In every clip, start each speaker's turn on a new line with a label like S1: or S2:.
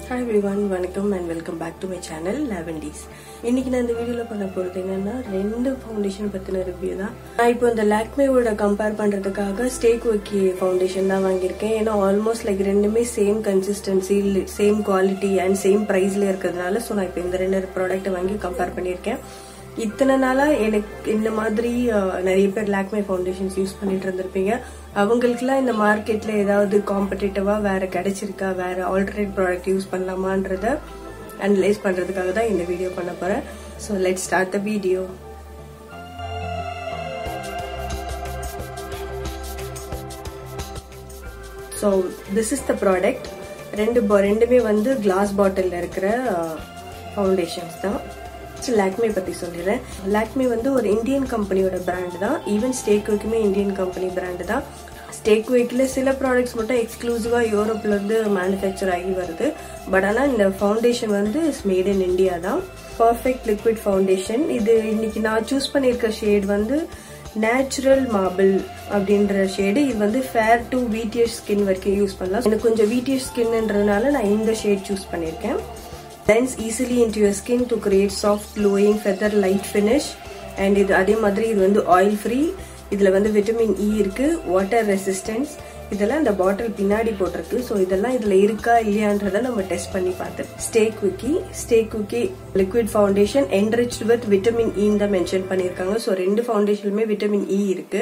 S1: Hi everyone வணக்கம் and welcome back to my channel லெவன்டீஸ் இன்னைக்கு நான் இந்த வீடியோல பண்ண போறது என்னன்னா ரெண்டு ஃபவுண்டேஷன் பத்தின ரிவ்யூ தான் நான் இப்போ இந்த லாக்மேவோட கம்பேர் பண்றதுக்காக ஸ்டேக் ஓகே ஃபவுண்டேஷன் தான் வாங்கியிருக்கேன் ஏன்னா ஆல்மோஸ்ட் லைக் ரெண்டுமே same consistency same quality and same பிரைஸ்ல இருக்கிறதுனால ஸோ நான் இப்போ இந்த ரெண்டு ப்ராடக்ட்டை வாங்கி கம்பேர் பண்ணியிருக்கேன் இத்தனை நாளா எனக்கு இந்த மாதிரி அஹ், நிறைய பேர் லாக்மே ஃபவுண்டேஷன்ஸ் யூஸ் பண்ணிட்டு இருந்திருப்பீங்க அவங்களுக்குலாம் இந்த மார்க்கெட்ல ஏதாவது காம்படிட்டிவா வேற கிடைச்சிருக்கா வேற ஆல்டர்னேட் ப்ராடக்ட் யூஸ் பண்ணலாமான்றத அனலைஸ் பண்றதுக்காக தான் இந்த வீடியோ பண்ண போறேன் so let start the video so this is the product ரெண்டு bo- ரெண்டுமே வந்து கிளாஸ் பாட்டிலில் இருக்கிற ஃபவுண்டேஷன்ஸ் தான் லாக்மே பற்றி சொல்லிடுறேன் லாக்மே வந்து ஒரு இந்தியன் கம்பெனியோட பிராண்ட் தான் ஈவன் ஸ்டேக்வேக்குமே இந்தியன் கம்பெனி பிராண்டு தான் ஸ்டேக்வேக்கில் சில ப்ராடக்ட்ஸ் மட்டும் எக்ஸ்க்ளூசிவாக யூரோப்லேருந்து மேனுஃபேக்சர் ஆகி வருது பட் ஆனால் இந்த ஃபவுண்டேஷன் வந்து இஸ் மேட் இன் இந்தியா தான் பர்ஃபெக்ட் லிக்விட் ஃபவுண்டேஷன் இது இன்னைக்கு நான் சூஸ் பண்ணியிருக்க ஷேட் வந்து நேச்சுரல் மார்பிள் அப்படின்ற ஷேடு இது வந்து ஃபேர் டு வீட்டியர் ஸ்கின் வரைக்கும் யூஸ் பண்ணலாம் எனக்கு கொஞ்சம் வீட்டியர் ஸ்கின்ன்றதுனால நான் இந்த ஷேட் சூஸ் பண்ணியிருக்கேன் blends easily into your skin to create soft glowing feather light finish and இது அதே மாதிரி இது வந்து ஆயில் ஃப்ரீ இதுல வந்து விட்டமின் இ இருக்கு வாட்டர் ரெசிஸ்டன்ஸ் இதெல்லாம் இந்த பாட்டில் பின்னாடி போட்டிருக்கு ஸோ இதெல்லாம் இதுல இருக்கா இல்லையான்றத நம்ம டெஸ்ட் பண்ணி பார்த்தோம் stay cookie stay cookie liquid foundation enriched with vitamin E தான் மென்ஷன் பண்ணியிருக்காங்க ஸோ ரெண்டு ஃபவுண்டேஷனுமே விட்டமின் இ இருக்கு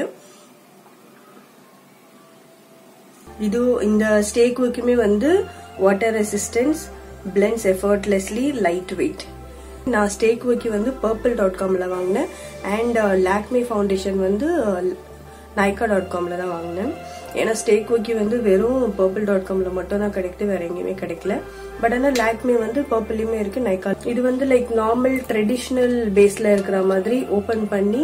S1: இது இந்த ஸ்டேக்குக்குமே வந்து water resistance blends effortlessly light weight நான் ஸ்டேக்குக்கு வந்து பர்பிள் டாட் காம்ல வாங்கினேன் அண்ட் லாக்மே ஃபவுண்டேஷன் வந்து நைக்கா டாட் காம்ல தான் வாங்கினேன் ஏன்னா ஸ்டேக்குக்கு வந்து வெறும் பர்பிள் டாட் காம்ல மட்டும் தான் கிடைக்குது வேற எங்கேயுமே கிடைக்கல பட் ஆனால் லாக்மே வந்து பர்பிள்லையுமே இருக்கு நைக்கா இது வந்து லைக் நார்மல் ட்ரெடிஷ்னல் பேஸ்ல இருக்கிற மாதிரி ஓபன் பண்ணி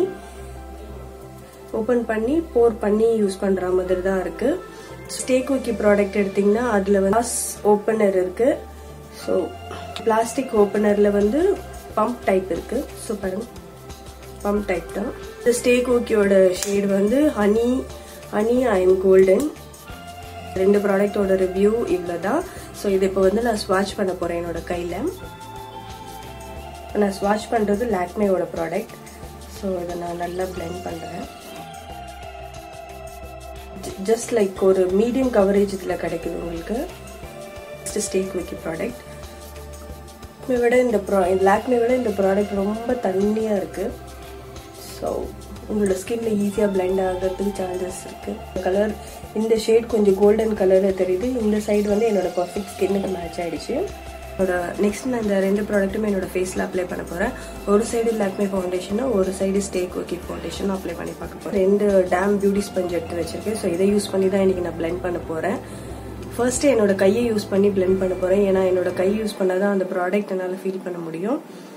S1: ஓபன் பண்ணி போர் பண்ணி யூஸ் பண்ற மாதிரி தான் இருக்கு ஸ்டேக் ஓகே ப்ராடக்ட் எடுத்தீங்கன்னா அதுல வந்து கிளாஸ் ஓப்பனர் இருக்கு ஸோ பிளாஸ்டிக் ஓப்பனர்ல வந்து பம்ப் டைப் இருக்கு ஸோ பாருங்க பம்ப் டைப் தான் இந்த ஸ்டேக் ஓகேயோட ஷேட் வந்து ஹனி ஹனி அண்ட் கோல்டன் ரெண்டு ப்ராடக்டோட ரிவ்யூ இவ்வளோதான் ஸோ இதை இப்போ வந்து நான் ஸ்வாட்ச் பண்ண போறேன் என்னோட கையில நான் ஸ்வாட்ச் பண்றது லாக்மேயோட ப்ராடக்ட் ஸோ இதை நான் நல்லா blend பண்றேன் ஜஸ்ட் லைக் ஒரு மீடியம் கவரேஜ் இதில் கிடைக்குது உங்களுக்கு ஸ்டேக் வைக்க ப்ராடக்ட் விட இந்த ப்ரா லாக்மே விட இந்த ப்ராடக்ட் ரொம்ப தண்ணியாக இருக்குது ஸோ உங்களோட ஸ்கின்ல ஈஸியாக பிளெண்ட் ஆகிறதுக்கு சான்சஸ் இருக்குது கலர் இந்த ஷேட் கொஞ்சம் கோல்டன் கலரில் தெரியுது இந்த சைடு வந்து என்னோட பர்ஃபெக்ட் ஸ்கின்னுக்கு மேட்ச் ஆயிடுச்சு என்னோட நெக்ஸ்ட் நான் இந்த ரெண்டு ப்ராடக்ட்டுமே என்னோட ஃபேஸில் அப்ளை பண்ண போகிறேன் ஒரு சைடு லாக்மே ஃபவுண்டேஷனும் ஒரு சைடு ஸ்டேக் ஓகே ஃபவுண்டேஷனும் அப்ளை பண்ணி பார்க்க போகிறேன் ரெண்டு டேம் பியூட்டி ஸ்பஞ்ச் எடுத்து வச்சிருக்கேன் ஸோ இதை யூஸ் பண்ணி தான் இன்னைக்கு நான் பிளெண்ட் பண்ண போகிறேன் ஃபர்ஸ்ட் என்னோட கையை யூஸ் பண்ணி பிளெண்ட் பண்ண போகிறேன் ஏன்னா என்னோட கை யூஸ் பண்ணாதான் அந்த ப்ராடக்ட் என்னால் ஃபீல் பண்ண முடியும்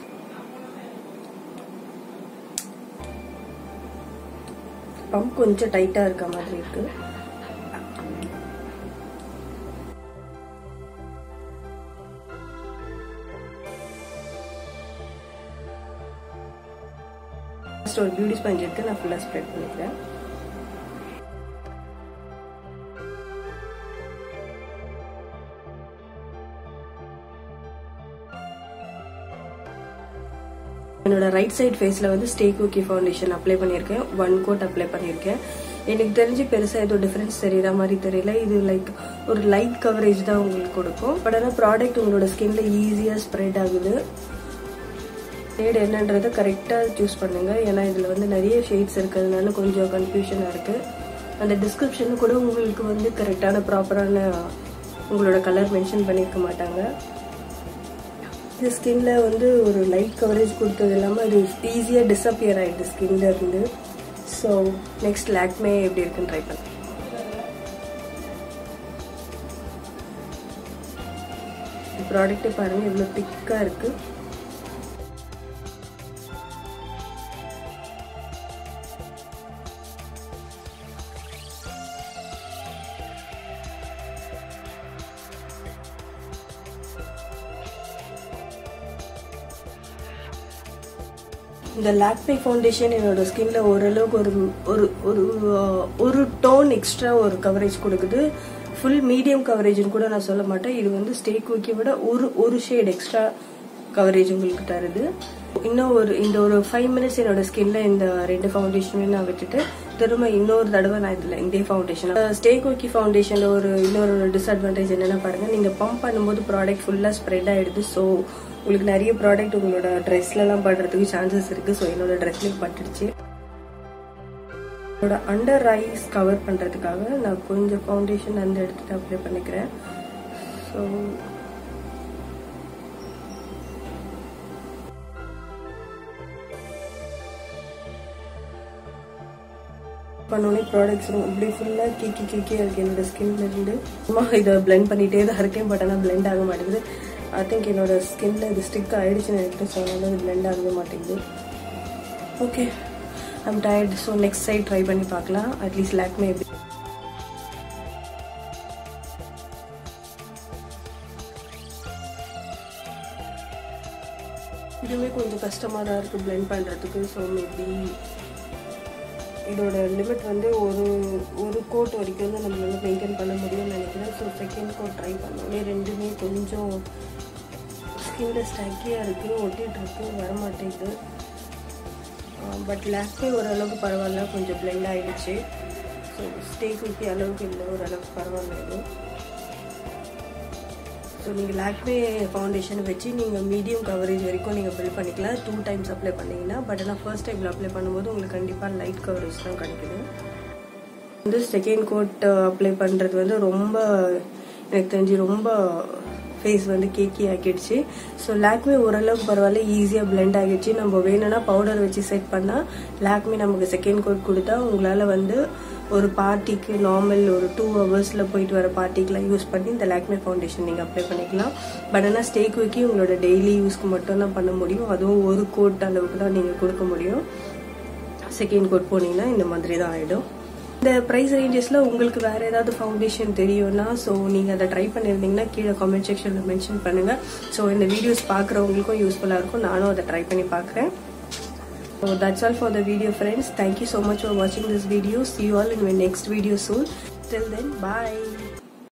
S1: பம்ப் கொஞ்சம் டைட்டாக இருக்க மாதிரி இருக்கு ஃபர்ஸ்ட் ஒரு பியூட்டி ஸ்பஞ்ச் எடுத்து நான் ஃபுல்லாக ஸ்ப்ரெட் பண்ணிக்கிறேன் என்னோட ரைட் சைடு ஃபேஸில் வந்து ஸ்டே குக்கி ஃபவுண்டேஷன் அப்ளை பண்ணியிருக்கேன் ஒன் கோட் அப்ளை பண்ணியிருக்கேன் எனக்கு தெரிஞ்சு பெருசாக எதுவும் டிஃப்ரென்ஸ் தெரியுற மாதிரி தெரியல இது லைக் ஒரு லைட் கவரேஜ் தான் உங்களுக்கு கொடுக்கும் பட் ஆனால் ப்ராடக்ட் உங்களோட ஸ்கின்ல ஈஸியாக ஸ்ப்ரெட் ஆகுது ஷேட் என்னன்றதை கரெக்டாக சூஸ் பண்ணுங்க ஏன்னா இதில் வந்து நிறைய ஷேட்ஸ் இருக்கிறதுனால கொஞ்சம் கன்ஃபியூஷனாக இருக்குது அந்த டிஸ்கிரிப்ஷனில் கூட உங்களுக்கு வந்து கரெக்டான ப்ராப்பரான உங்களோட கலர் மென்ஷன் பண்ணியிருக்க மாட்டாங்க இது ஸ்கின்ல வந்து ஒரு லைட் கவரேஜ் கொடுத்தது இல்லாமல் அது ஈஸியாக டிஸப்பியர் ஆகிடுது ஸ்கின்ல இருந்து ஸோ நெக்ஸ்ட் லாக்மே எப்படி இருக்குன்னு ட்ரை பண்ணேன் ப்ராடக்ட்டை பாருங்கள் எவ்வளோ திக்காக இருக்குது இந்த லாக்மே ஃபவுண்டேஷன் என்னோட ஸ்கின்ல ஓரளவுக்கு ஒரு ஒரு ஒரு அஹ், ஒரு டோன் எக்ஸ்ட்ரா ஒரு கவரேஜ் கொடுக்குது ஃபுல் மீடியம் கவரேஜ்னு கூட நான் சொல்ல மாட்டேன் இது வந்து ஸ்டே குக்கி விட ஒரு ஒரு ஷேட் எக்ஸ்ட்ரா கவரேஜ் உங்களுக்கு தருது இன்னும் ஒரு இந்த ஒரு ஃபைவ் மினிட்ஸ் என்னோட ஸ்கின்ல இந்த ரெண்டு ஃபவுண்டேஷனுமே நான் விட்டுட்டு திரும்ப இன்னொரு தடவை நான் இதில் இதே ஃபவுண்டேஷன் ஸ்டே குக்கி ஃபவுண்டேஷனில் ஒரு இன்னொரு டிஸ்அட்வான்டேஜ் என்னென்ன பாருங்க நீங்கள் பம்ப் பண்ணும்போது ப்ராடக்ட் ஃபுல்லாக ஸ்ப்ரெட் ஆகிடுது ஸோ உங்களுக்கு நிறைய ப்ராடக்ட் உங்களோட ட்ரெஸ்லலாம் படுறதுக்கு சான்சஸ் இருக்குது ஸோ என்னோட ட்ரெஸ்லேயும் பட்டுடுச்சு என்னோட அண்டர் ஐஸ் கவர் பண்ணுறதுக்காக நான் கொஞ்சம் ஃபவுண்டேஷன் அந்த எடுத்துட்டு அப்ளை பண்ணிக்கிறேன் ஸோ பண்ணோடனே ப்ராடக்ட்ஸ் இப்படி ஃபுல்லாக கீக்கி கீக்கி இருக்கு என்னோட ஸ்கின்ல இருந்து சும்மா இதை பிளெண்ட் பண்ணிட்டே தான் இருக்கேன் பட் ஆனால் பிளெண்ட் ஆக மாட்டேங்குது ஐ திங்க் என்னோட ஸ்கின்ல இது ஸ்டிக் ஆயிடுச்சுன்னு நினைக்கிறேன் ஸோ அதனால இது பிளெண்ட் ஆகவே மாட்டேங்குது okay I'm tired so next side try பண்ணி பார்க்கலாம் அட்லீஸ்ட் லேக்மே எப்படி இதுவே கொஞ்சம் கஷ்டமாக தான் இருக்குது பிளெண்ட் பண்ணுறதுக்கு ஸோ மேபி இதோட லிமிட் வந்து ஒரு ஒரு கோட் வரைக்கும் தான் நம்ம வந்து மெயின்டைன் பண்ண முடியும்னு நினைக்கிறேன் ஸோ செகண்ட் கோட் ட்ரை பண்ணோடனே ரெண்டுமே கொஞ்சம் ஸ்கின்ல ஸ்டக்கியாக இருக்குது ஒட்டிகிட்டு இருக்கு வர மாட்டேங்குது பட் லாஸ்ட்மே ஓரளவுக்கு பரவாயில்ல கொஞ்சம் பிளெண்ட் ஆகிடுச்சு ஸோ ஸ்டே குக்கி அளவுக்கு இல்லை ஓரளவுக்கு பரவாயில்ல இது ஸோ நீங்கள் லாக்மே ஃபவுண்டேஷன் வச்சு நீங்கள் மீடியம் கவரேஜ் வரைக்கும் நீங்கள் பில்ட் பண்ணிக்கலாம் டூ டைம்ஸ் அப்ளை பண்ணிங்கன்னா பட் ஆனால் ஃபர்ஸ்ட் டைமில் அப்ளை பண்ணும்போது உங்களுக்கு கண்டிப்பாக லைட் கவரேஜ் தான் கிடைக்குது வந்து செகண்ட் கோட் அப்ளை பண்ணுறது வந்து ரொம்ப எனக்கு தெரிஞ்சு ரொம்ப ஃபேஸ் வந்து கேக்கி ஆக்கிடுச்சு ஸோ லாக்மே ஓரளவுக்கு பரவாயில்ல ஈஸியாக பிளெண்ட் ஆகிடுச்சு நம்ம வேணும்னா பவுடர் வச்சு செட் பண்ணால் லாக்மே நமக்கு செகண்ட் கோட் கொடுத்தா உங்களால் வந்து ஒரு பார்ட்டிக்கு நார்மல் ஒரு டூ ஹவர்ஸில் போயிட்டு வர பார்ட்டிக்கெலாம் யூஸ் பண்ணி இந்த லாக்மே ஃபவுண்டேஷன் நீங்கள் அப்ளை பண்ணிக்கலாம் பட் ஆனால் ஸ்டே குக்கி உங்களோட டெய்லி யூஸ்க்கு மட்டும் தான் பண்ண முடியும் அதுவும் ஒரு கோட் அளவுக்கு தான் நீங்கள் கொடுக்க முடியும் செகண்ட் கோட் போனீங்கன்னா இந்த மாதிரி தான் ஆகிடும் இந்த ப்ரைஸ் ரேஞ்சஸில் உங்களுக்கு வேறு ஏதாவது ஃபவுண்டேஷன் தெரியும்னா ஸோ நீங்கள் அதை ட்ரை பண்ணியிருந்தீங்கன்னா கீழே காமெண்ட் செக்ஷனில் மென்ஷன் பண்ணுங்கள் ஸோ இந்த வீடியோஸ் பார்க்குறவங்களுக்கும் யூஸ்ஃபுல்லாக இருக்கும் நானும் அதை ட்ரை பண்ணி பார்க்குறேன் So that's all for the video friends. Thank you so much for watching this video. See you all in my next video soon. Till then, bye.